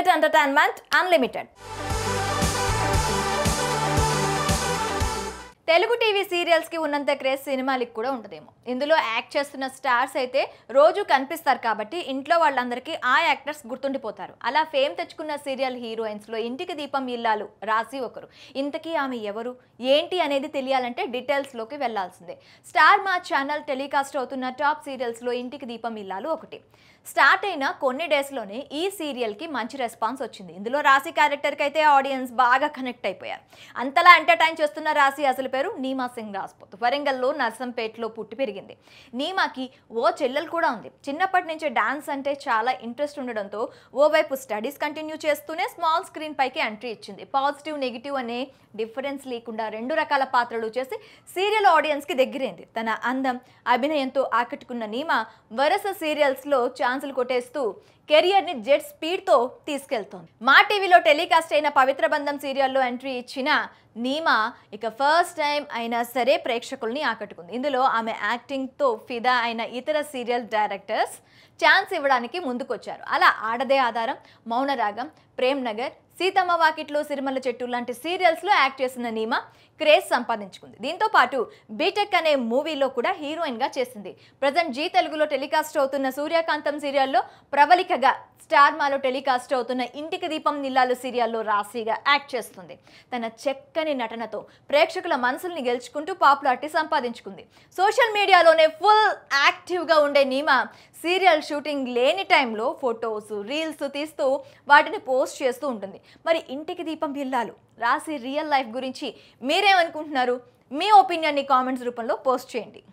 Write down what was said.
unlimited entertainment unlimited Telugu TV serials కి ఉన్నంత craze సినిమాలకి కూడా ఉంటుందేమో ఇందులో యాక్ట్ చేస్తున్న స్టార్స్ అయితే రోజు కనిపిస్తారు కాబట్టి ఇంట్లో వాళ్ళందరికీ ఆ యాక్టర్స్ గుర్తుండిపోతారు అలా ఫేమ్ తెచ్చుకున్న సీరియల్ హీరోయిన్స్ లో ఇంటికి దీపం ఇల్లాలు రాసి ఒకరు ఇంతకీ ఆమె ఎవరు ఏంటి అనేది తెలియాలంటే డీటెయిల్స్ లోకి వెళ్లాల్సిందే స్టార్ మా ఛానల్ టెలికాస్ట్ అవుతున్న టాప్ సీరియల్స్ లో ఇంటికి దీపం ఇల్లాలు ఒకటి స్టార్ట్ అయిన కొన్ని డేస్లోనే ఈ సీరియల్కి మంచి రెస్పాన్స్ వచ్చింది ఇందులో రాశి క్యారెక్టర్కి అయితే ఆడియన్స్ బాగా కనెక్ట్ అయిపోయారు అంతలా ఎంటర్టైన్ చేస్తున్న రాశి అసలు పేరు నీమా సింగ్ రాజ్పూత్ వరంగల్లో నర్సంపేటలో పుట్టి పెరిగింది నీమాకి ఓ చెల్లెలు కూడా ఉంది చిన్నప్పటి నుంచి డాన్స్ అంటే చాలా ఇంట్రెస్ట్ ఉండడంతో ఓవైపు స్టడీస్ కంటిన్యూ చేస్తూనే స్మాల్ స్క్రీన్ పైకి ఎంట్రీ ఇచ్చింది పాజిటివ్ నెగిటివ్ అనే డిఫరెన్స్ లేకుండా రెండు రకాల పాత్రలు చేసి సీరియల్ ఆడియన్స్కి దగ్గరైంది తన అందం అభినయంతో ఆకట్టుకున్న నీమా వరుస సీరియల్స్లో ఛాన్సులు కొట్టేస్తూ కెరియర్ని జెట్ స్పీడ్తో తీసుకెళ్తోంది మా టీవీలో టెలికాస్ట్ అయిన పవిత్ర బంధం సీరియల్లో ఎంట్రీ ఇచ్చిన నీమా ఇక ఫస్ట్ టైం అయినా సరే ప్రేక్షకుల్ని ఆకట్టుకుంది ఇందులో ఆమె యాక్టింగ్తో ఫిదా అయిన ఇతర సీరియల్ డైరెక్టర్స్ ఛాన్స్ ఇవ్వడానికి ముందుకొచ్చారు అలా ఆడదే ఆధారం మౌనరాగం ప్రేమ్ నగర్ సీతమ్మ వాకిట్లో సిరిమల్ల చెట్టు లాంటి సీరియల్స్లో యాక్ట్ చేసిన నీమా క్రేజ్ సంపాదించుకుంది దీంతో పాటు బీటెక్ అనే మూవీలో కూడా హీరోయిన్గా చేసింది ప్రజెంట్ జీ తెలుగులో టెలికాస్ట్ అవుతున్న సూర్యకాంతం సీరియల్లో ప్రబలికగా స్టార్ మాలో టెలికాస్ట్ అవుతున్న ఇంటికి దీపం నిల్లాలు సీరియల్లో రాశిగా యాక్ట్ చేస్తుంది తన చక్కని నటనతో ప్రేక్షకుల మనసుల్ని గెలుచుకుంటూ పాపులారిటీ సంపాదించుకుంది సోషల్ మీడియాలోనే ఫుల్ యాక్టివ్గా ఉండే నీమా సీరియల్ షూటింగ్ లేని టైంలో ఫొటోస్ రీల్స్ తీస్తూ వాటిని పోస్ట్ చేస్తూ ఉంటుంది మరి ఇంటికి దీపం ఇల్లాలు రాసి రియల్ లైఫ్ గురించి మీరేమనుకుంటున్నారు మీ ఒపీనియన్ని కామెంట్స్ రూపంలో పోస్ట్ చేయండి